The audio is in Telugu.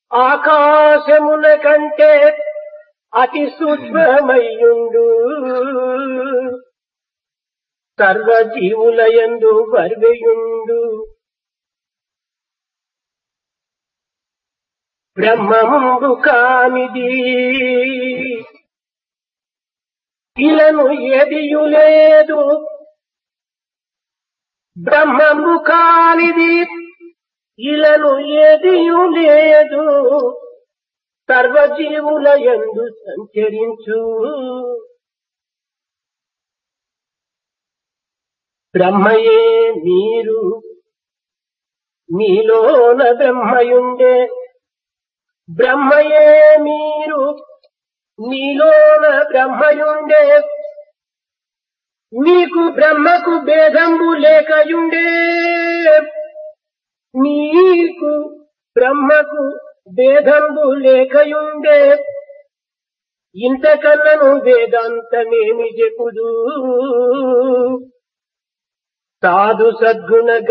ఆకాశమున కంటే అతి సూక్ష్మమయ్యుండు సర్వజీవులయందు వర్వయుండు బ్రహ్మముందు కానిది ఇలను ఎదియు లేదు బ్రహ్మము కానిది ఇలను ఏదియు లేదు సర్వజీవుల యందు సంచరించు బ్రహ్మయే మీరు మీలోన బ్రహ్మయుండే బ్రహ్మయే మీరు మీలోన బ్రహ్మయుండే మీకు బ్రహ్మకు భేదంబు లేకయుండే మీకు బ్రహ్మకు భేదంబు లేకయుండే ఇంతకన్నను వేదాంతమేమి చెప్పుదు సాధు సద్గుణ